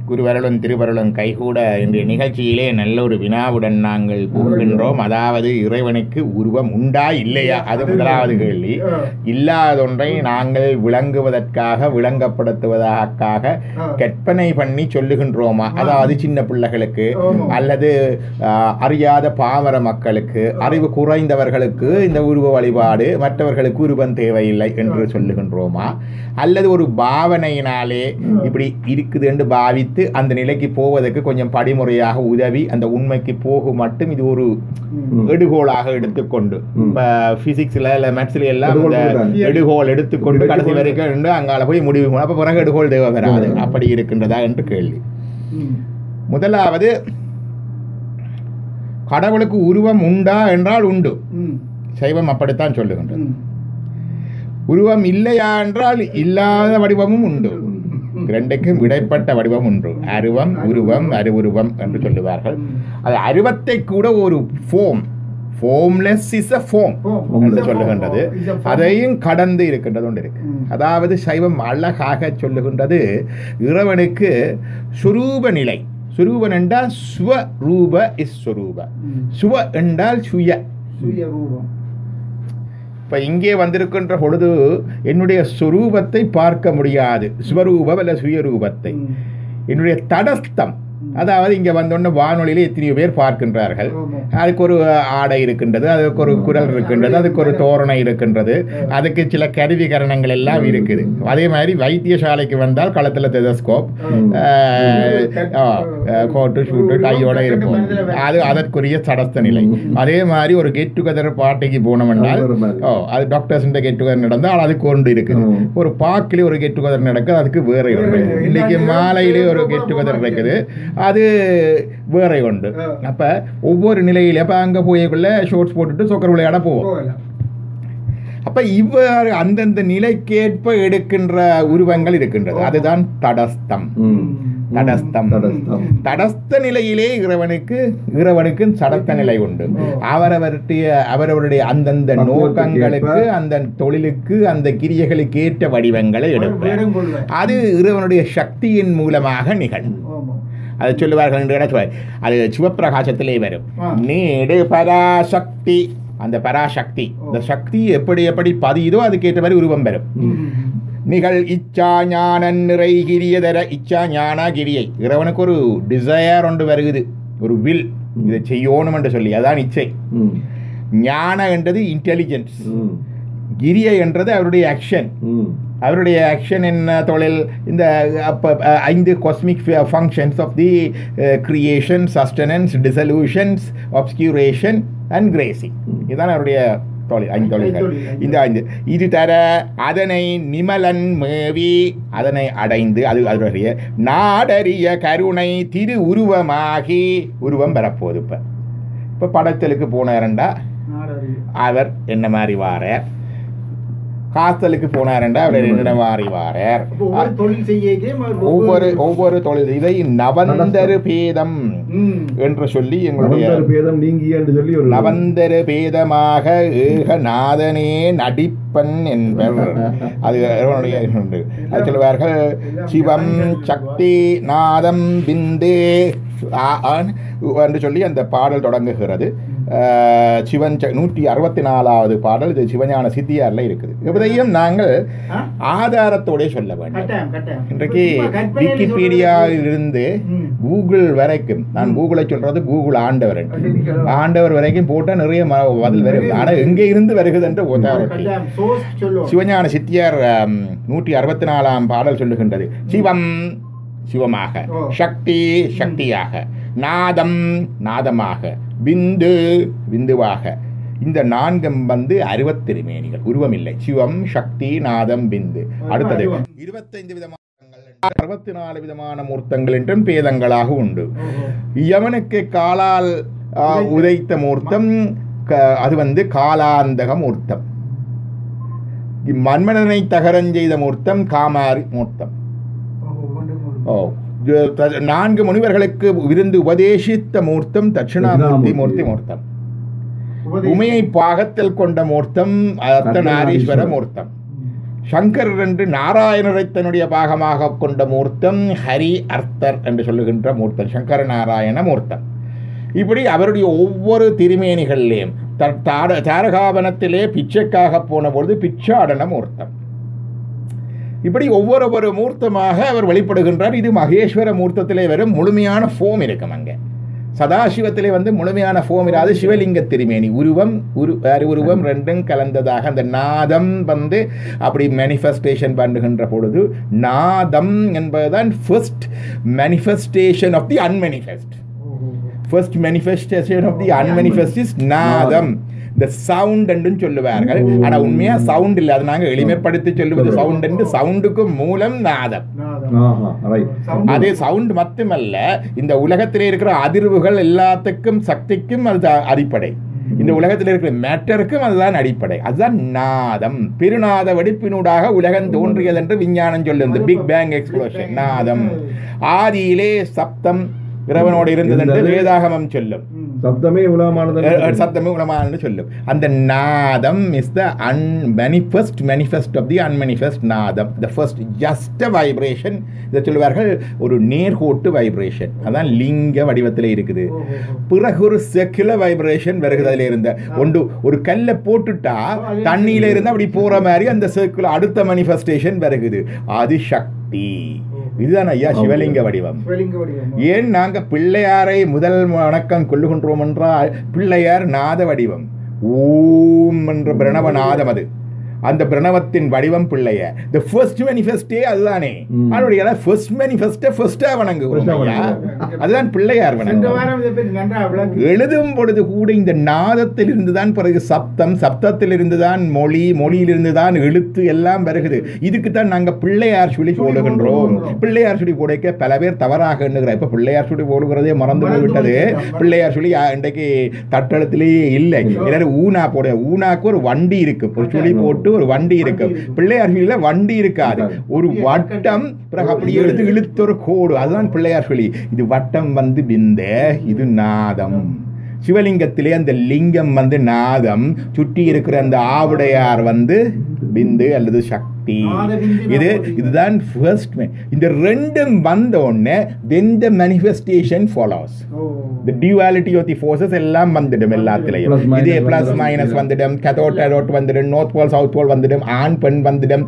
குருவருளும் திருவருளும் கைகூட இன்றைய நிகழ்ச்சியிலே நல்ல ஒரு வினாவுடன் நாங்கள் கூறுகின்றோம் அதாவது இறைவனுக்கு உருவம் உண்டா இல்லையா அது முதலாவது கேள்வி இல்லாதொன்றை நாங்கள் விளங்குவதற்காக விளங்கப்படுத்துவதற்காக கற்பனை பண்ணி சொல்லுகின்றோமா அதாவது சின்ன பிள்ளைகளுக்கு அல்லது ஆஹ், அறியாத பாமர மக்களுக்கு அறிவு குறைந்தவர்களுக்கு இந்த உருவ வழிபாடு மற்றவர்களுக்கு உருவம் தேவையில்லை என்று சொல்லுகின்றோமா அல்லது ஒரு பாவனையினாலே இப்படி இருக்குது என்று பாவித்து அந்த நிலைக்கு போவதற்கு கொஞ்சம் படிமுறையாக உதவி அந்த உண்மைக்கு போக மட்டும் இது ஒரு எடுகோலாக எடுத்துக்கொண்டு இப்போ ஃபிசிக்ஸில் இல்லை மேத்ஸ்ல எல்லாம் இந்த எடுகோல் எடுத்துக்கொண்டு கடைசி வரைக்கும் இருந்து அங்கால போய் முடிவு பண்ணணும். அப்ப பிறகு எடுகோல் தேவை வராது அப்படி இருக்கின்றதா என்று கேள்வி முதலாவது கடவுளுக்கு உருவம் உண்டா என்றால் உண்டு சைவம் அப்படித்தான் சொல்லுகின்றது உருவம் இல்லையா என்றால் இல்லாத வடிவமும் உண்டு இரண்டுக்கும் இடைப்பட்ட வடிவம் உண்டு அருவம் உருவம் அருவுருவம் என்று சொல்லுவார்கள் அது அருவத்தை கூட ஒரு form formless is a form என்று சொல்லுகின்றது அதையும் கடந்து இருக்கின்றது ஒன்று இருக்கு அதாவது சைவம் அழகாக சொல்லுகின்றது இறைவனுக்கு சுரூப நிலை சுரூபன் என்றால் ஸ்வரூப இஸ் சுரூப சுவ என்றால் சுய சுயரூபம் இப்போ இங்கே வந்திருக்கின்ற பொழுது என்னுடைய சுரூபத்தை பார்க்க முடியாது ஸ்வரூபம் அல்ல சுயரூபத்தை என்னுடைய தடஸ்தம் அதாவது இங்கே வந்தோடனே வானொலியில் எத்தனையோ பேர் பார்க்கின்றார்கள் ஆமா. அதுக்கு ஒரு அஹ், ஆடை இருக்கின்றது அதுக்கு ஒரு குரல் இருக்கின்றது அதுக்கு ஒரு தோரணை இருக்கின்றது அதுக்கு சில கருவிகரணங்கள் எல்லாம் இருக்குது அதே மாதிரி வைத்தியசாலைக்கு வந்தால் களத்தில் டெதஸ்கோப் கோட்டு ஷூட்டு டையோட இருப்போம் அது அதற்குரிய சடஸ்த நிலை அதே மாதிரி ஒரு கெட் டுகெதர் பார்ட்டிக்கு போனோம்னால் அது ஒரு மாதிரி. ஓ அது டாக்டர்ஸ் கெட் டுகெதர் நடந்தால் அதுக்கு ஒன்று இருக்குது ம். ஒரு பார்க்கிலே ஒரு கெட் டுகெதர் நடக்குது அதுக்கு வேற ஒன்று இன்னைக்கு மாலையிலே ஒரு கெட் டுகெதர் இருக்குது அது வேற ஒன்று ஆ. அப்ப ஒவ்வொரு நிலையில அப்ப அங்க போய்க்குள்ள ஷோர்ட்ஸ் போட்டுட்டு சொக்கர் விளையாட போவோம் போகலாம் அப்ப இவ்வாறு அந்தந்த நிலைக்கேற்ப எடுக்கின்ற உருவங்கள் இருக்கின்றது அதுதான் தடஸ்தம் ம். தடஸ்தம் தடஸ்தம். தடஸ்த நிலையிலே இறைவனுக்கு இறைவனுக்கு சடஸ்த நிலை உண்டு அவரவருடைய அவரவருடைய அந்தந்த பக்குவத்துக்கு நோக்கங்களுக்கு ஏற்ப. அந்த தொழிலுக்கு அந்த கிரியைகளுக்கு ஏற்ற வடிவங்களை எடுப்பார் வேடம் கொள்வேன் அது இறைவனுடைய சக்தியின் மூலமாக நிகழும் ஆமா அது சொல்லுவார்கள் என்று கூட சொல்வார். அது சிவப்பிரகாசத்திலே வரும் ஆ. நீடு பராசக்தி அந்த பராசக்தி இந்த சக்தி எப்படி எப்படி பதியுதோ அதுக்கேற்ற மாதிரி உருவம் பெறும் நிகழ் இச்சா ஞான நிறை கிரியதர இச்சா ஞான கிரியை இறைவனுக்கு ஒரு டிசையர் ஒன்று வருகுது ஒரு வில் இதை செய்யணும் என்று சொல்லி அதான் இச்சை ம். ஞான என்றது இன்டெலிஜென்ஸ் ம். கிரியை என்றது அவருடைய ஆக்ஷன் ம். அவருடைய ஆக்ஷன் என்ன தொழில் இந்த அப்ப அஹ், ஐந்து cosmic functions of the creation sustenance dissolutions obscuration and gracing இதுதான் அவருடைய தொழில் ஐந்து தொழில்கள் ஐந்தொழில். இந்த ஐந்து இது தர அதனை நிமலன் மேவி அதனை அடைந்து அது அதனுடைய நாடறிய கருணை திரு உருவமாகி உருவம் பெறப்போகுது இப்போ இப்போ படத்தலுக்கு போனாரண்டா நாடறிவு அவர் என்ன மாதிரி வாரார் காத்தலுக்கு போனாரண்டா அவர் என்ன மாதிரி வாரார் அப்போ ஒவ்வொரு தொழில் செய்யக்கே ஒவ்வொரு ஒவ்வொரு தொழில் இதை நவந்தரு பேதம் ம். என்று சொல்லி எங்களுடைய நவந்தர் பேதம் நீங்கிய என்று சொல்லி ஒரு நவந்தரு பேதமாக ஏகநாதனே நடிப்பன் என்பர் அது இறைவனுடைய உண்டு அது சொல்லுவார்கள் சிவம் சக்தி நாதம் பிந்து ஆ- ஆன் என்று சொல்லி அந்த பாடல் தொடங்குகிறது அஹ், சிவன் ச- நூற்றி அறுபத்தி நாலாவது பாடல் இது சிவஞான சித்தியாரில் இருக்குது இதையும் நாங்கள் ஆ? ஆதாரத்தோட சொல்ல வேண்டும் கட்டாயம் கட்டாயம் இன்றைக்கு சும்மா கற்பனையில விக்கிபீடியாவிலிருந்து ம். கூகுள் வரைக்கும் நான் கூகுளை சொல்றது கூகுள் ஆண்டவர் என்று. கண்டிப்பா. ஆண்டவர் வரைக்கும் போட்டால் நிறைய ம- பதில் வரும் ஆனால் எங்கே இருந்து வருகிறது என்று authority. கட்டாயம் source சொல்லுவோம் சிவஞான சித்தியார் ஆம், நூற்றி அறுபத்தி நாலாம் பாடல் சொல்லுகின்றது சிவம் சிவமாக ஓ. சக்தி சக்தியாக நாதம் நாதமாக பிந்து பிந்துவாக இந்த நான்கும் வந்து அறுபத்திருமேனிகள் உருவம் இல்லை சிவம் சக்தி நாதம் பிந்து அடுத்தது அருவம். இருபத்தைந்து விதமான அறுபத்தி நாலு விதமான மூர்த்தங்கள் என்றும் பேதங்களாக உண்டு ஓஹோ. யமனுக்கு காலால் ஆ, உதைத்த மூர்த்தம் க- அது வந்து காலாந்தக மூர்த்தம் மன்மதனை தகரஞ் செய்த மூர்த்தம் காமாரி மூர்த்தம் ஓஹோ, ஒன்றும் ஒரு- ஓ ஜ- த- நான்கு முனிவர்களுக்கு விருந்து உபதேசித்த மூர்த்தம் தட்சிணாமூர்த்தி மூர்த்தி மூர்த்தம் உபதேசம். உமையை பாகத்தில் கொண்ட மூர்த்தம் அர்த்தநாரீஸ்வர மூர்த்தம் சங்கரர் என்று நாராயணரை தன்னுடைய பாகமாக கொண்ட மூர்த்தம் ஹரி அர்த்தர் என்று சொல்லுகின்ற மூர்த்தம் சங்கர நாராயண மூர்த்தம் இப்படி அவருடைய ஒவ்வொரு திருமேனிகளிலேயும் த- தார தாரகாவனத்திலே பிச்சைக்காக போன பொழுது பிச்சாடன மூர்த்தம் இப்படி ஒவ்வொரு ஒரு மூர்த்தமாக அவர் வெளிப்படுகின்றார் இது மகேஸ்வர மூர்த்தத்திலே வரும் முழுமையான ஃபோம் இருக்கும் அங்கே சதாசிவத்திலே வந்து முழுமையான ஃபோம் இராது சிவலிங்க திருமேனி உருவம் உரு வேறு உருவம் ரெண்டும் கலந்ததாக அந்த நாதம் வந்து அப்படி மேனிஃபெஸ்டேஷன் பண்ணுகின்ற பொழுது நாதம் என்பதுதான் first manifestation of the unmanifest first manifestation of the unmanifest is nadam இந்த சவுண்ட் என்றும் சொல்லுவார்கள் ஆனா உண்மையா சவுண்ட் இல்லை அது நாங்க எளிமைப்படுத்தி சொல்லுவது சவுண்ட் என்று சவுண்டுக்கு மூலம் நாதம் ஆஹா, right. அதே சவுண்ட் மட்டுமல்ல இந்த உலகத்திலே இருக்கிற அதிர்வுகள் எல்லாத்துக்கும் சக்திக்கும் அது த- அடிப்படை இந்த உலகத்தில் இருக்கிற மேட்டருக்கும் அதுதான் அடிப்படை அதுதான் நாதம் பெருநாத வெடிப்பினூடாக உலகம் தோன்றியது என்று விஞ்ஞானம் சொல்லும் இந்த பிக் பேங் எக்ஸ்ப்ளோஷன் நாதம் ஆதியிலே சப்தம் இறைவனோடு இருந்தது என்று வேதாகமம் சொல்லும் சப்தமே உலகமானது அஹ் அஹ் சத்தமே உலமான்னு சொல்லும் அந்த நாதம் is the un manifest manifest of the unmanifest nadam the first just vibration இதை சொல்லுவார்கள் ஒரு நேர்கோட்டு வைப்ரேஷன் அதான் லிங்க வடிவத்தில் இருக்குது பிறகு ஒரு செக்குலர் வைப்ரேஷன் வருகிறது அதில் இருந்த ஒன்று ஒரு கல்லை போட்டுட்டா தண்ணியில இருந்து அப்படி போற மாதிரி அந்த சர்க்கிள் அடுத்த manifestation வருகுது அது சக்தி இதுதான் ஐயா சிவலிங்க வடிவம் சிவலிங்க வடிவம் ஏன் நாங்க பிள்ளையாரை முதல் வணக்கம் கொள்ளுகின்றோம் என்றால் பிள்ளையார் நாத வடிவம் ஓம் என்ற பிரணவ நாதம் அது அந்த பிரணவத்தின் வடிவம் பிள்ளையார் த ஃபர்ஸ்ட் மேனிஃபெஸ்டே அதுதானே ம். அதனுடைய ஃபர்ஸ்ட் மேனிஃபெஸ்டே ஃபர்ஸ்டா வணங்குகிறோம் First ஆ ஐயா. வணங்குகிறோம். அதுதான் பிள்ளையார் சென்ற வணங்குகிறோம் வாரம் இதை பற்றி நன்றா விளக்கி எழுதும் பொழுது கூட இந்த நாதத்தில் இருந்துதான் பிறகு சப்தம் சப்தத்தில் இருந்துதான் மொழி மொழியிலிருந்து தான் எழுத்து எல்லாம் வருகிறது இதுக்கு தான் நாங்க பிள்ளையார் சுழி போடுகின்றோம் பிள்ளையார் சுழி போடைக்க பல பேர் தவறாக எண்ணுகிறார் இப்ப பிள்ளையார் சுழி போடுகிறதே மறந்து மறந்து போய்விட்டது போய்விட்டோம். பிள்ளையார் சுழி யா- இன்றைக்கு தட்டளத்திலேயே இல்லை எல்லாரும் ஊனா போட ஊனாக்கு ஒரு வண்டி இருக்கு ஒரு சுழி போட்டு ஒரு வண்டி இருக்கு பிள்ளையார் சுழியில வண்டி இருக்காது ஒரு வட்டம் பிறகு அப்படியே எடுத்து இழுத்து ஒரு கோடு அதுதான் பிள்ளையார் சுழி இது வட்டம் வந்து பிந்த இது நாதம் சிவலிங்கத்திலே அந்த லிங்கம் வந்து நாதம் சுற்றி இருக்கிற அந்த ஆவுடையார் வந்து பிந்து அல்லது சக்தி நாதபிந்து இது நாதபிந்து. இதுதான் ஃபர்ஸ்ட் இந்த ரெண்டும் வந்த உடனே தென் த மேனிஃபெஸ்டேஷன் ஃபாலோஸ் ஓ இந்த டியூவாலிட்டி ஆஃப் தி ஃபோர்ஸஸ் எல்லாம் வந்துடும் எல்லாத்துலயும் Plus, minus இதே பிளஸ் வந்துடும். மைனஸ் வந்துடும் கதோட் அடோட் வந்துடும் நார்த் போல் சவுத் போல் வந்துடும் ஆண் பெண் வந்துடும்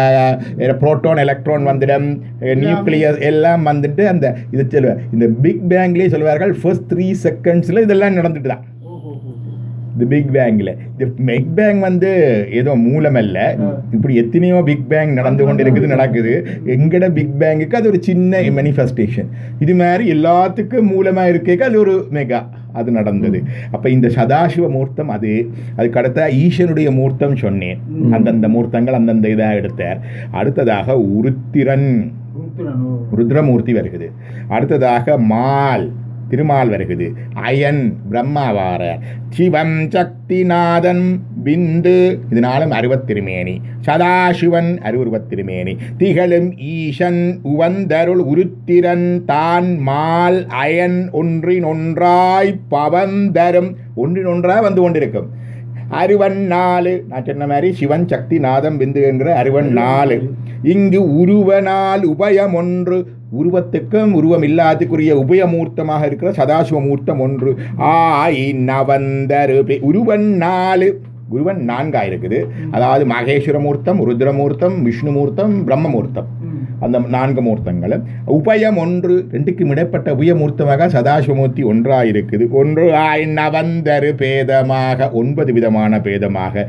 புரோட்டான் எலக்ட்ரான் வந்துடும் நியூக்ளியஸ் எல்லாம் வந்துட்டு அந்த இது சொல்லுவார் இந்த பிக் பேங்க்லேயே சொல்லுவார்கள் ஃபர்ஸ்ட் த்ரீ செகண்ட்ஸில் இதெல்லாம் நடந்துட்டு தான் ஓஹோ இந்த பிக் பேங்கில் இந்த பிக் பேங் வந்து ஏதோ மூலமல்ல இப்படி எத்தனையோ பிக் பேங் நடந்து கொண்டு இருக்குது நடக்குது எங்கட பிக் பேங்குக்கு அது ஒரு சின்ன மேனிஃபெஸ்டேஷன் இது மாதிரி எல்லாத்துக்கும் மூலமாக இருக்கேக்க அது ஒரு மெகா அது நடந்தது அப்போ இந்த சதாசிவ மூர்த்தம் அது அதுக்கு அடுத்த ஈசனுடைய மூர்த்தம் சொன்னேன் அந்தந்த மூர்த்தங்கள் அந்தந்த இதாக எடுத்தார் அடுத்ததாக உருத்திரன் உருத்துறன், ஓ ருத்ரமூர்த்தி வருகிறது அடுத்ததாக மால் திருமால் வருகிறது அயன் பிரம்மாவார சிவம் சக்திநாதன் பிந்து இதனாலும் அருவத்திருமேனி சதாசிவன் அருவுருவத்திருமேனி திகழும் ஈசன் உவந்தருள் உருத்திரன் தான் மால் அயன் ஒன்றின் ஒன்றாய் பவந்தரும் ஒன்றின் ஒன்றாய் வந்து கொண்டிருக்கும் அருவன் நாலு நான் சொன்ன மாதிரி சிவன் சக்தி நாதம் பிந்து என்கிற அருவன் நாலு இங்கு உருவனால் உபயம் ஒன்று உருவத்துக்கும் உருவம் இல்லாததுக்குரிய உபயமூர்த்தமாக இருக்கிற சதாசிவமூர்த்தம் ஒன்று ஆய் நவந்தரு பெ- உருவன் நாலு உருவன் நான்கா இருக்குது அதாவது மகேஸ்வரமூர்த்தம் ருத்ரமூர்த்தம் விஷ்ணுமூர்த்தம் பிரம்மமூர்த்தம் ம். அந்த நான்கு மூர்த்தங்களும் உபயம் ஒன்று ரெண்டுக்கும் இடைப்பட்ட உபயமூர்த்தமாக சதாசிவமூர்த்தி ஒன்றாக இருக்குது ஒன்று ஆய் நவந்தரு பேதமாக ஒன்பது விதமான பேதமாக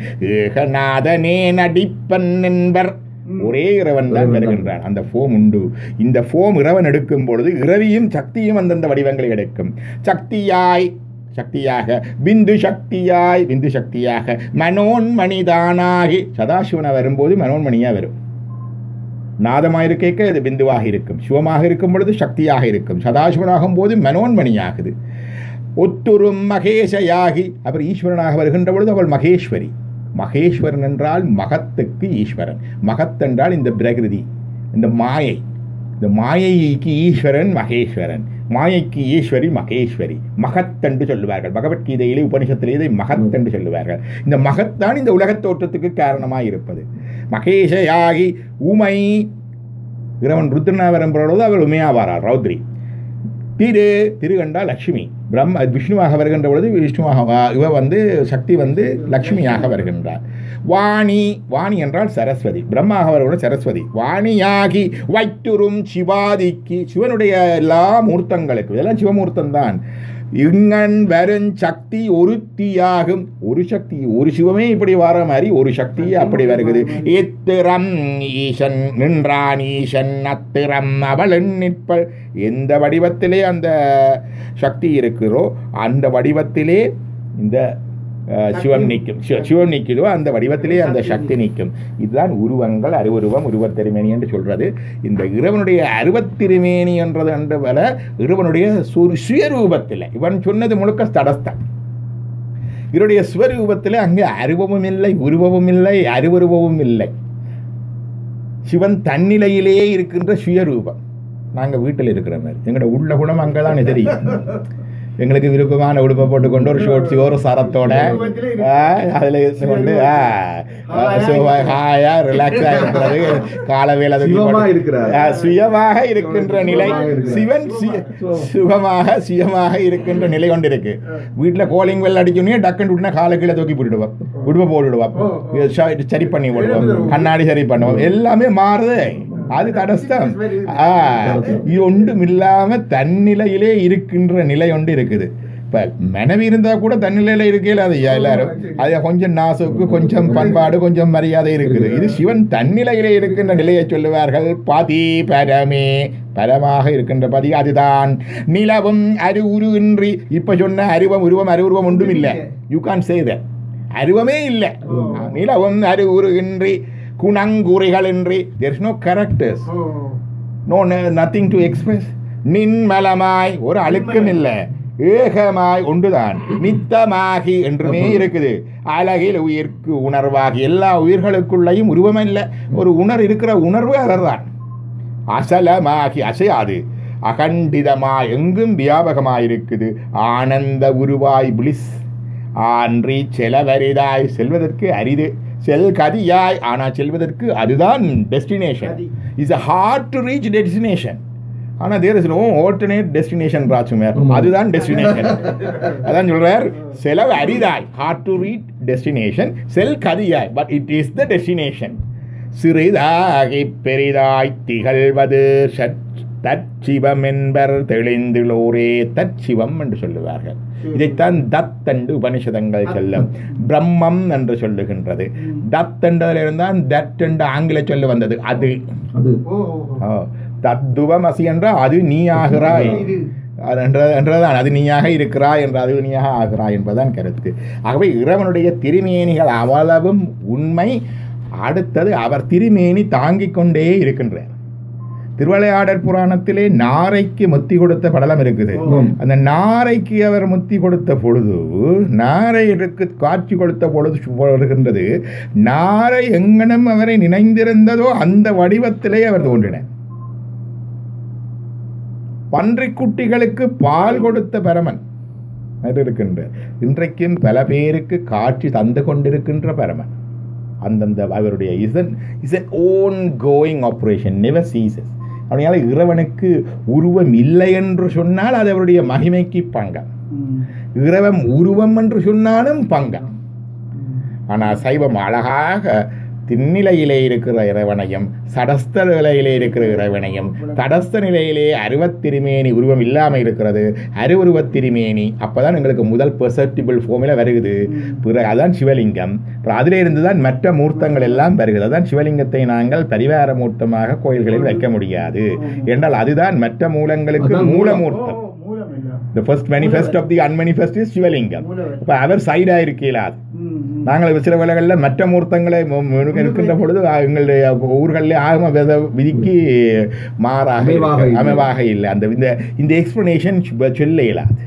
ஏகநாதனே நடிப்பன் என்பர் ஒரே இறைவன் தான் வருகின்றான் அந்த ஃபோம் உண்டு இந்த ஃபோம் இறைவன் எடுக்கும் பொழுது இரவியும் சக்தியும் அந்தந்த வடிவங்களை எடுக்கும் சக்தியாய் சக்தியாக பிந்து சக்தியாய் பிந்து சக்தியாக மனோன்மணிதானாகி சதாசிவனை வரும்போது மனோன்மணியாக வரும் நாதமாக இருக்கேக்க அது பிந்துவாக இருக்கும் சிவமாக இருக்கும் பொழுது சக்தியாக இருக்கும் சதாசிவனாகும் போது மனோன்மணியாகுது ஒத்துரும் மகேஷயாகி அவர் ஈஸ்வரனாக வருகின்ற பொழுது அவள் மகேஸ்வரி மகேஸ்வரன் என்றால் மகத்துக்கு ஈஸ்வரன் மகத் என்றால் இந்த பிரகிருதி இந்த மாயை இந்த மாயைக்கு ஈஸ்வரன் மகேஸ்வரன் மாயைக்கு ஈஸ்வரி மகேஸ்வரி மகத் என்று சொல்லுவார்கள் பகவத்கீதையிலே உபனிஷத்திலே இதை மகத் என்று சொல்லுவார்கள் இந்த மகத்தான் இந்த உலகத் தோற்றத்துக்கு காரணமாக இருப்பது மகேஷயாகி உமை இறைவன் ருத்ரநாவரம் பொழுது அவர் உமையாவாரார் ரௌத்ரி திரு திரு கண்டா லக்ஷ்மி பிரம்ம விஷ்ணுவாக வருகின்ற பொழுது விஷ்ணுவாக வா- இவ வந்து சக்தி வந்து லக்ஷ்மியாக வருகின்றார் வாணி வாணி என்றால் சரஸ்வதி பிரம்மாக வருகிற சரஸ்வதி வாணியாகி வைத்துரும் சிவாதிக்கு சிவனுடைய எல்லா மூர்த்தங்களுக்கு இதெல்லாம் சிவமூர்த்தம் தான் இங்கன் வரும் சக்தி ஒருத்தியாகும் ஒரு சக்தி ஒரு சிவமே இப்படி வர மாதிரி ஒரு சக்தி அப்படி வருகிறது இத்திரம் ஈசன் நின்றான் ஈசன் அத்திரம் அவள் நிற்பள் எந்த வடிவத்திலே அந்த சக்தி இருக்கிறோ அந்த வடிவத்திலே இந்த அஹ், சிவம் நிற்கும் சிவ- சிவம் நிற்குதோ அந்த வடிவத்திலே அந்த சக்தி நிற்கும் இதுதான் உருவங்கள் அருவருவம் உருவத்திருமேனி என்று சொல்றது இந்த இறைவனுடைய அருவத்திருமேனி என்றது என்று வர இறைவனுடைய சு- சுயரூபத்தில் இவன் சொன்னது முழுக்க தடஸ்தான் இவருடைய சுவரூபத்தில் அங்கே அருவமும் இல்லை உருவமும் இல்லை அருவருவமும் இல்லை சிவன் தன்னிலையிலேயே இருக்கின்ற சுயரூபம் நாங்கள் வீட்டில் இருக்கிற மாதிரி எங்களோட உள்ள குணம் அங்கே தான் தெரியும் எங்களுக்கு விருப்பமான உடுப்பை போட்டுக்கொண்டு ஒரு ஷோட்ஸோ ஒரு சரத்தோட அதில் இருந்து கொண்டு ஆ, சுகமா, ஹாயா ரிலாக்ஸாக இருக்கிறது கால வேலை தூக்கி சிவமா போட்டு- இருக்கிறார். ஆ, சுயமாக இருக்கின்ற நிலை சுகமாக இருக்கிறார். சிவன் சுய- சுகமாக சுயமாக இருக்கின்ற நிலை கொண்டு இருக்கு வீட்டில் கோலிங் வெல் அடிச்சோன்னே டக்குன்னு விட்டுனா காலை கீழே தூக்கி போட்டுடுவோம் உடுப்பை போட்டுடுவோம் ஓ, ஓ. இது ச- இது சரி பண்ணி விடுவோம் கண்ணாடி சரி பண்ணுவோம் எல்லாமே மாறுது அது தடஸ்தம் ஆ இது ஒன்றும் இல்லாம தன்னிலையிலே இருக்கின்ற நிலை ஒன்று இருக்குது இப்ப மனைவி இருந்தா கூட தன்னிலையில இருக்கல அது எல்லாரும் அது கொஞ்சம் நாசுக்கு கொஞ்சம் பண்பாடு கொஞ்சம் மரியாதை இருக்குது இது சிவன் தன்னிலையிலே இருக்கின்ற நிலையை சொல்லுவார்கள் பதி பரமே பரமாக இருக்கின்ற பதி அதுதான் நிலவும் அரு உரு இன்றி இப்ப சொன்ன அருவம் உருவம் அருவுருவம் ஒன்றும் இல்லை யூ கான் செய்த அருவமே இல்லை நிலவும் அரு உரு இன்றி குணங்குறிகள் இன்றி there is no characters no nothing to express நின்மலமாய் ஒரு அழுக்கும் இல்லை ஏகமாய் ஒன்றுதான் நித்தமாகி என்றுமே இருக்குது அழகில் உயிர்க்கு உணர்வாகி எல்லா உயிர்களுக்குள்ளேயும் உருவம் இல்லை ஒரு உணர் இருக்கிற உணர்வு அதர்தான் அசலமாகி அசையாது அகண்டிதமாய் எங்கும் வியாபகமாயிருக்குது ஆனந்த உருவாய் பிளிஸ் ஆன்றி செலவரிதாய் செல்வதற்கு அரிது செல் கதியாய் ஆனால் செல்வதற்கு அதுதான் destination is a hard to reach destination ஆனால் there is no alternate destination Rajkumar அதுதான் டெஸ்டினேஷன் அதான் சொல்றார் செலவு அரிதாய் ஹார்ட் டு ரீட் டெஸ்டினேஷன் செல் கதியாய் but it is the destination சிறிதாகி பெரிதாய் திகழ்வது சற்- தற்சிவம் என்பர் தெளிந்துளோரே தற்சிவம் என்று சொல்லுவார்கள் இதைத்தான் தத் என்று உபனிஷதங்கள் சொல்லும் பிரம்மம் என்று சொல்லுகின்றது தத் என்றதிலிருந்தான் தட் என்று ஆங்கில சொல்ல வந்தது அது அது ஆ, தத்துவம் அசி என்றால் அது நீ ஆகிறாய் அது என்ற- என்றதான் அது நீயாக இருக்கிறாய் என்ற அது நீயாக ஆகிறாய் என்பதுதான் கருத்து ஆகவே இறைவனுடைய திருமேனிகள் அவ்வளவும் உண்மை அடுத்தது அவர் திருமேனி தாங்கிக் கொண்டே இருக்கின்றார் திருவிளையாடற் புராணத்திலே நாரைக்கு முத்தி கொடுத்த படலம் இருக்குது ஆம். அந்த நாரைக்கு அவர் முத்தி கொடுத்த பொழுது நாரைக்கு காட்சி கொடுத்த பொழுது வருகின்றது நாரை எங்கனம் அவரை நினைந்திருந்ததோ அந்த வடிவத்திலே அவர் தோன்றினார் பன்றிக்குட்டிகளுக்கு பால் கொடுத்த பரமன் அது இருக்கின்ற இன்றைக்கும் பல பேருக்கு காட்சி தந்து கொண்டிருக்கின்ற பரமன் அந்தந்த அவருடைய is an is an ongoing operation never ceases அதனால இறைவனுக்கு உருவம் இல்லை என்று சொன்னால் அது அவருடைய மகிமைக்கு பங்கம் இறைவன் உருவம் என்று சொன்னாலும் பங்கம் ஆனால் சைவம் அழகாக திண்ணிலையிலே இருக்கிற இறைவனையும் சடஸ்த நிலையிலே இருக்கிற இறைவனையும் தடஸ்த நிலையிலே அருவத்திருமேனி உருவம் இல்லாமல் இருக்கிறது அருவுருவத் திருமேனி அப்பதான் எங்களுக்கு முதல் பெர்செப்டிபிள் ஃபார்மில் வருகுது பிறகு அதான் சிவலிங்கம் அப்புறம் அதிலே இருந்து தான் மற்ற மூர்த்தங்கள் எல்லாம் வருகிறது அதான் சிவலிங்கத்தை நாங்கள் பரிவார மூர்த்தமாக கோயில்களில் வைக்க முடியாது என்றால் அதுதான் மற்ற மூலங்களுக்கு அதான் மூலமூர்த்தம் மூலம் இல்ல the first manifest of the unmanifest is Shivalingam இப்போ அவர் சைடாக இருக்கலாது நாங்கள் சில வேளைகளில் மற்ற மூர்த்தங்களை மு- மு- இருக்கின்ற பொழுது அஹ், எங்களுடைய ஊர்களில் ஆகம வேத விதிக்கு மாறாக அமைவாக இருக்கு. இல்லை. அமைவாக இல்லை அந்த இந்த இந்த எக்ஸ்பிளனேஷன் சொல்ல இயலாது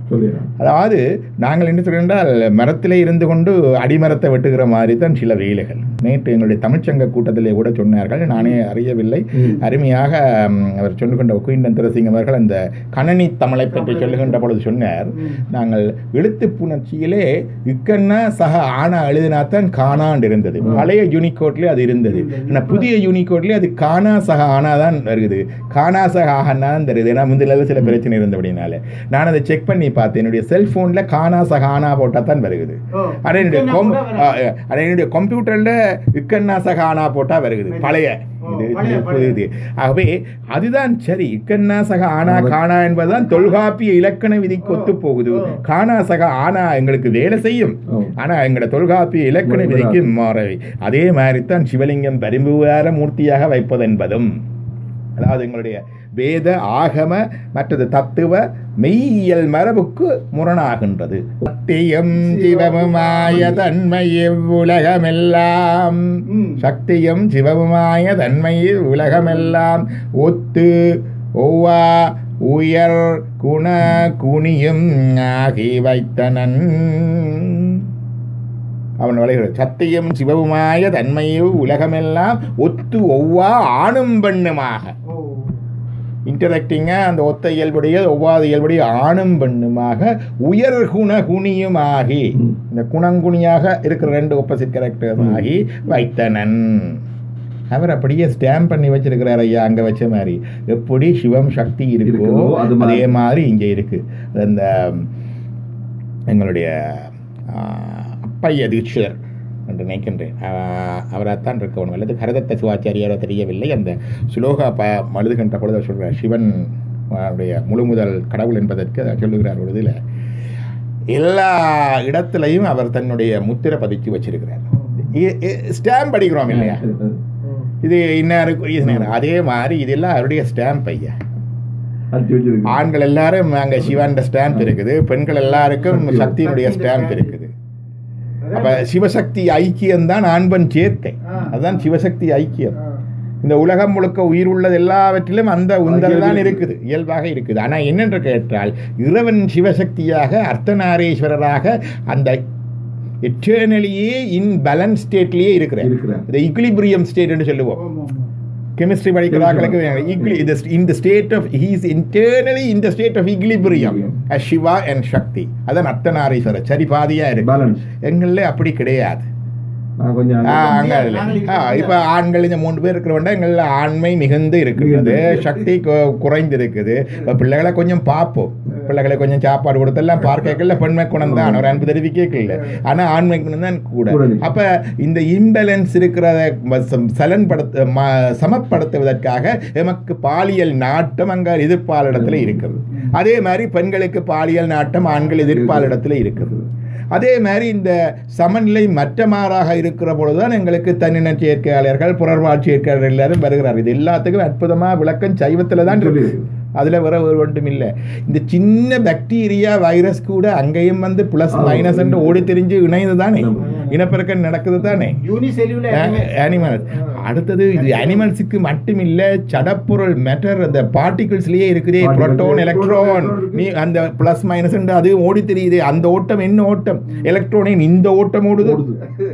சொல்லிடுறேன் அதாவது நாங்கள் என்ன சொல்கின்றால் மரத்திலே இருந்து கொண்டு அடிமரத்தை வெட்டுகிற மாதிரி தான் சில வேலைகள் நேற்று எங்களுடைய தமிழ்ச்சங்க கூட்டத்திலே கூட சொன்னார்கள் நானே அறியவில்லை ம். அருமையாக ம், அவர் சொல்லுகின்ற குயின்டன் திரசிங் அவர்கள் அந்த கணனி தமிழை பற்றி சொல்லுகின்ற பொழுது சொன்னார் நாங்கள் எழுத்து புணர்ச்சியிலே இக்கண்ணா சக ஆனா எழுதினாத்தான் காணாண்டு இருந்தது பழைய யூனிகோட்லேயே அது இருந்தது ஆனால் புதிய யூனிகோட்லேயே அது காணா சக ஆனா தான் வருது காணா சக ஆகனா தான் தருது ஏன்னா முந்தில சில பிரச்சனை இருந்தபடினால நான் அதை செக் பண்ணி பார்த்தேன் என்னுடைய செல்ஃபோனில் காணா சக ஆனா போட்டால் தான் வருகுது ஓ, அட என்னுடைய இக்கண்ணா கொம் கூட வராது. அ, அட என்னுடைய கம்ப்யூட்டரில் இக்கண்ணா சக ஆனா போட்டால் வருகுது பழைய ஓ, இது பழைய, இது பழைய. புதிது ஆகவே அதுதான் சரி இக்கண்ணா சக ஆனா காணா என்பதுதான் தொல்காப்பிய இலக்கண விதிக்கு ஒத்து போகுது காணா சக ஆனா எங்களுக்கு வேலை செய்யும் ஓ. ஆனா எங்களோட தொல்காப்பிய இலக்கண விதிக்கு மாறவை அதே மாதிரி தான் சிவலிங்கம் பரிம்புவார மூர்த்தியாக வைப்பது என்பதும் அதாவது எங்களுடைய வேத ஆகம மற்றது தத்துவ மெய்யியல் மரபுக்கு முரணாகின்றது சக்தியும் சிவமுமாய தன்மை இவ்வுலகமெல்லாம் ம். சக்தியும் சிவமுமாய தன்மை உலகமெல்லாம் ஒத்து ஒவ்வா உயர் குண குனியும் ஆகி வைத்தனன் அவன் வளைகிறது சத்தியம் சிவவுமாய தன்மையு உலகமெல்லாம் ஒத்து ஒவ்வா ஆணும் பெண்ணுமாக ஓ, இன்டராக்டிங்காக அந்த ஒத்த இயல்புடைய ஒவ்வாத இயல்புடைய ஆணும் பெண்ணுமாக உயர் குண குணியுமாகி ம். இந்த குணங்குணியாக இருக்கிற ரெண்டு ஒப்போசிட் கேரக்டர்ஸ் ஆகி வைத்தனன் அவர் அப்படியே ஸ்டாம்ப் பண்ணி வச்சிருக்கிறார் ஐயா அங்கே வச்ச மாதிரி எப்படி சிவம் சக்தி இருக்கோ இருக்குதோ, அது மாதிரி. அதே மாதிரி இங்கே இருக்கு அந்த எங்களுடைய ஆ, அப்பைய தீட்சிதர் என்று நினைக்கின்றேன் அவராகத்தான் இருக்கணும் அல்லது கரதத்த சிவாச்சாரியாரோ தெரியவில்லை அந்த சுலோகா ப மழுதுகின்ற பொழுது அவர் சொல்கிறார் சிவன் அவருடைய முழு முதல் கடவுள் என்பதற்கு அவர் சொல்லுகிறார் ஒரு இதில் எல்லா இடத்துலையும் அவர் தன்னுடைய முத்திரை பதிச்சு வச்சிருக்கிறார் ஸ்டாம்ப் அடிக்கிறோம் இல்லையா ஓ. இது இன்னாருக்கு இது நேரம். அதே மாதிரி இதெல்லாம் அவருடைய ஸ்டாம்ப் ஐயா அடிச்சு வச்சிருக்கு ஆண்கள் எல்லாரும் அங்கே சிவாண்ட ஸ்டாம்ப் இருக்குது பெண்கள் எல்லாருக்கும் சக்தி. சக்தியினுடைய ஸ்டாம்ப் இருக்குது அப்ப சிவசக்தி ஐக்கியம் தான் ஆண்பன் சேர்க்கை ஆ. அதுதான் சிவசக்தி ஐக்கியம் ஆ. இந்த உலகம் முழுக்க உயிர் உள்ளது எல்லாவற்றிலும் அந்த உந்தல் தான் இயல்பு இருக்குது இயல்பாக இருக்குது ஆனால் என்னென்று கேட்டால் இறைவன் சிவசக்தியாக அர்த்தநாரீஸ்வரராக அந்த எட்டர்னலியே இன் பேலன்ஸ் ஸ்டேட்லேயே இருக்கிறார் இருக்கிறார். இந்த இக்லிபிரியம் ஸ்டேட் என்று சொல்லுவோம் ஆமா, ஆமா. கெமிஸ்ட்ரி படிக்கிறார்களுக்கு equally in the state of he's internally in the state of equilibrium Shiva and Shakti அதான் அர்த்தநாரீஸ்வரர் சரி பாதியா இருக்கு பேலன்ஸ் எங்களில் அப்படி கிடையாது நான் கொஞ்சம் ஆ, அங்க- அங்க இல்லை. ஆ, இப்ப ஆண்கள் இந்த மூணு பேர் இருக்கிறவண்ட எங்கள்ல ஆண்மை மிகுந்து இருக்கிறது மிகுந்து. சக்தி கு- குறைந்து இருக்குது இப்ப பிள்ளைகளை கொஞ்சம் பார்ப்போம் பிள்ளைகளை கொஞ்சம் சாப்பாடு கொடுத்தெல்லாம் பார்க்கல பெண்மை குணம் தான் ஒரு அன்பு தெரிவிக்கல ஆனா ஆண்மை குணம் தான் கூட கூட. அப்ப இந்த இம்பேலன்ஸ் இருக்கிறத ம- சம்- சலன்படுத்த ம- சமப்படுத்துவதற்காக எமக்கு பாலியல் நாட்டம் அங்க எதிர்ப்பாளிடத்துல இருக்கிறது அதே மாதிரி பெண்களுக்கு பாலியல் நாட்டம் ஆண்கள் எதிர்ப்பாளிடத்துல இருக்கிறது அதே மாதிரி இந்த சமநிலை மற்றமாறாக இருக்கிற பொழுதுதான் எங்களுக்கு தன்னின சேர்க்கையாளர்கள் புறர்வாழ் சேர்க்கையாளர்கள் எல்லாரும் வருகிறார் இது எல்லாத்துக்கும் அற்புதமா விளக்கம் சைவத்துல தான் இருக்கு சொல்லியிருக்கு. அதுல வேற ஒரு ஒன்றும் இல்லை இந்த சின்ன பாக்டீரியா வைரஸ் கூட அங்கேயும் வந்து பிளஸ் ஆ. மைனஸ் என்று ஓடி தெரிஞ்சு இணைந்து தானே ஆமா. இனப்பெருக்கம் நடக்குது தானே யூனிசெல்லுலர் animals. அனிமல்ஸ் அடுத்தது இது அனிமல்ஸுக்கு மட்டும் இல்ல சடப்பொருள் மேட்டர் அந்த பார்ட்டிகிள்ஸ்லயே இருக்குதே Particles, புரோட்டான் எலக்ட்ரான் electron நீ அந்த பிளஸ் மைனஸ் அது ஓடி தெரியுது அந்த ஓட்டம் என்ன ஓட்டம் எலக்ட்ரானின் இந்த ஓட்டம் ஓடுது ஓடுது.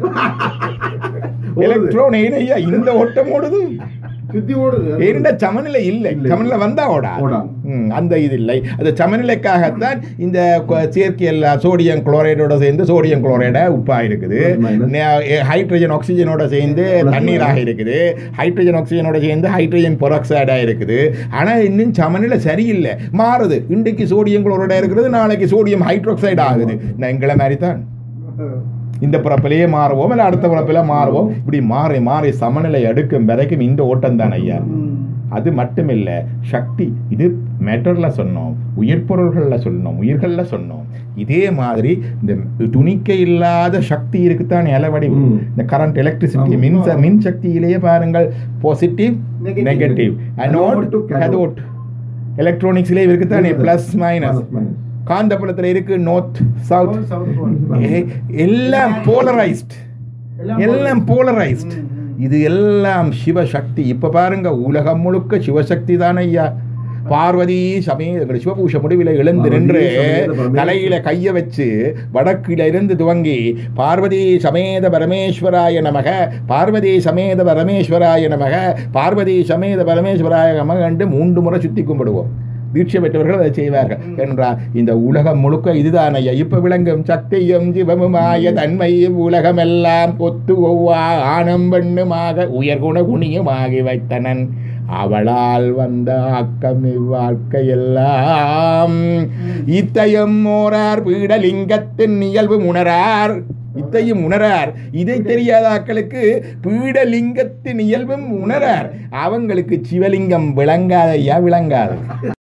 எலக்ட்ரான் ஐயா இந்த ஓட்டம் ஓடுது சுத்தி ஓடுது ஏனென்றா சமநிலை இல்லை இல்லை. சமநிலை வந்தா ஓடா ஓடா. அந்த இது இல்லை அந்த சமநிலைக்காகத்தான் இந்த கொ- செயற்கையில் சோடியம் குளோரைடோட சேர்ந்து சோடியம் குளோரைட உப்பா இருக்குது Plus minus. நே- ஹைட்ரஜன் ஆக்சிஜனோட சேர்ந்து Plus தண்ணீராக minus. இருக்குது ஹைட்ரஜன் ஆக்சிஜனோட சேர்ந்து ஹைட்ரஜன் பெராக்சைடா இருக்குது ஆனா இன்னும் சமநிலை சரியில்லை மாறுது இன்றைக்கு சோடியம் குளோரைடா இருக்கிறது நாளைக்கு சோடியம் ஹைட்ரோக்சைடு ஆகுது நான் எங்களை மாதிரி தான் இந்த பிறப்பிலேயே மாறுவோம் இல்லை அடுத்த பிறப்பில மாறுவோம் இப்படி மாறி மாறி சமநிலை அடுக்கும் வரைக்கும் இந்த ஓட்டம் தான் ஐயா ம். அது மட்டும் இல்லை சக்தி இது மேட்டரில் சொன்னோம் உயிர் பொருள்களில் சொன்னோம் உயிர்களில் சொன்னோம் இதே மாதிரி இந்த துணிக்க இல்லாத சக்தி இருக்குத்தான் இலவடிவு ம். இந்த கரண்ட் எலக்ட்ரிசிட்டி ஆமா. மின்ச மின் சக்தியிலேயே பாருங்கள் positive Negative. Negative anode Anode to cathode. Cathode எலக்ட்ரானிக்ஸ்லேயே இருக்குத்தானே இருக்குது. Plus minus Plus minus. காந்தப்புலத்தில் இருக்கு நார்த் சவுத் South pole. எல்லாம் போலரைஸ்ட் எல்லாம் போலரைஸ்ட் ம், ம். இது எல்லாம் சிவசக்தி இப்ப பாருங்க உலகம் முழுக்க சிவசக்தி தானே ஐயா பார்வதி சமேத சிவபூஷ முடிவில் எழுந்து பார்வதி நின்று சமேத பரமேஸ்வர- தலையில கைய வச்சு வடக்கில இருந்து துவங்கி பார்வதி சமேத பரமேஸ்வராய நமக பார்வதி சமேத பரமேஸ்வராய நமக பார்வதி சமேத பரமேஸ்வராய நமக என்று மூன்று முறை சுத்தி கும்பிடுவோம் தீட்சை பெற்றவர்கள் அதை செய்வார்கள் என்றார் இந்த உலகம் முழுக்க இதுதான் ஐயா இப்ப விளங்கும் சக்தியும் சிவமுமாய தன்மையும் உலகமெல்லாம் ஒத்து ஒவ்வா ஆனம் பெண்ணுமாக உயர்குண குணியுமாகி வைத்தனன் அவளால் வந்த ஆக்கம் இவ்வாழ்க்கையெல்லாம் இத்தையும் ஓரார் பீடலிங்கத்தின் இயல்பு உணரார் இத்தையும் உணரார் இதை தெரியாத ஆக்களுக்கு பீடலிங்கத்தின் இயல்பும் உணரார் அவங்களுக்கு சிவலிங்கம் விளங்காதையா விளங்காது